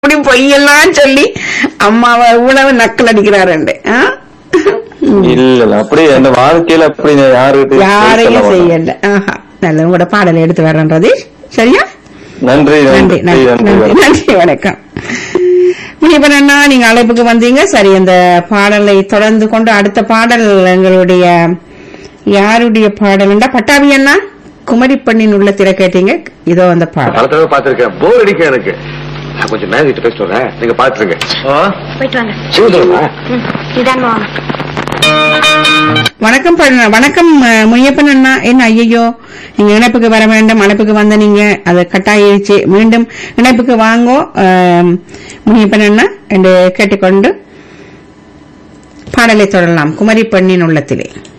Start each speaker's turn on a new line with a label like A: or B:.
A: இப்படி பொய்யெல்லாம் சொல்லி அம்மாவை உணவு நக்கல் அடிக்கிறாருண்டு ஆ?
B: இல்ல இல்ல அப்படி அந்த வாழ்க்கையில அப்படி நான் யாருக்கிட்ட
A: யாரையும் செய்யல ஆஹா நல்ல உங்களோட பாடலை எடுத்து வர்றேன் ரதீஷ் சரியா
B: நன்றி
A: நன்றி
B: நன்றி
A: நன்றி
B: நன்றி
A: நன்றி நன்றி வணக்கம் முனியப்பன் அண்ணா நீங்க அழைப்புக்கு வந்தீங்க சரி அந்த பாடலை தொடர்ந்து கொண்டு அடுத்த பாடல் எங்களுடைய யாருடைய பாடல்ண்டா பட்டாபி அண்ணா குமரி பெண்ணின் உள்ளத்தில கேட்டீங்க இதோ அந்த பாடல்
C: பல தடவை பாத்திருக்கேன் போர் அடிக்க எனக்கு நான் கொஞ்சம் மேனேஜ் பேசிட்டு வரேன் நீங்க பாத்துருங்க
D: போயிட்டு வாங்க
C: சிவதுரமா
D: ம் நிதானமா வாங்க
A: வணக்கம் பண்ண- வணக்கம் அஹ், முனியப்பன் அண்ணா என்ன ஐயோ நீங்க இணைப்புக்கு வர வேண்டும் அழைப்புக்கு வந்த நீங்க அது கட்டாயிருச்சு மீண்டும் இணைப்புக்கு வாங்கோ அஹ், முனியப்பன் அண்ணா என்று கேட்டுக்கொண்டு பாடலை தொடரலாம் குமரி பெண்ணின் உள்ளத்திலே